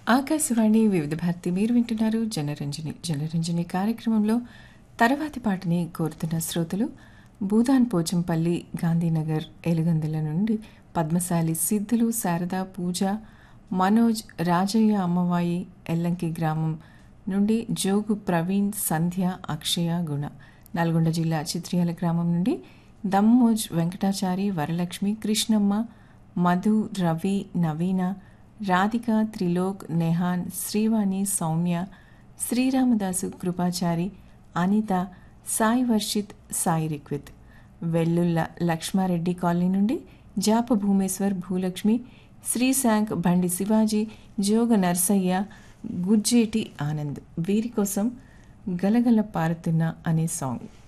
ఆకాశవాణి వివిధ భారతి మీరు వింటున్నారు జనరంజని జనరంజని కార్యక్రమంలో తర్వాతి పాటని కోరుతున్న శ్రోతలు భూదాన్ పోచంపల్లి గాంధీనగర్ ఎలుగందుల నుండి పద్మశాలి సిద్ధులు శారద పూజ మనోజ్ రాజయ్య అమ్మవాయి ఎల్లంకి గ్రామం నుండి జోగు ప్రవీణ్ సంధ్య అక్షయ గుణ నల్గొండ జిల్లా చిత్రియాల గ్రామం నుండి దమ్మోజ్ వెంకటాచారి వరలక్ష్మి కృష్ణమ్మ మధు రవి నవీన రాధిక త్రిలోక్ నెహాన్ శ్రీవాణి సౌమ్య శ్రీరామదాసు కృపాచారి అనిత సాయి వర్షిత్ సాయి రిక్విత్ వెల్లుల్ల లక్ష్మారెడ్డి కాలనీ నుండి జాప భూమేశ్వర్ భూలక్ష్మి శ్రీశాంక్ బండి శివాజీ జోగ నర్సయ్య గుజ్జేటి ఆనంద్ వీరి కోసం గలగల పారుతున్న అనే సాంగ్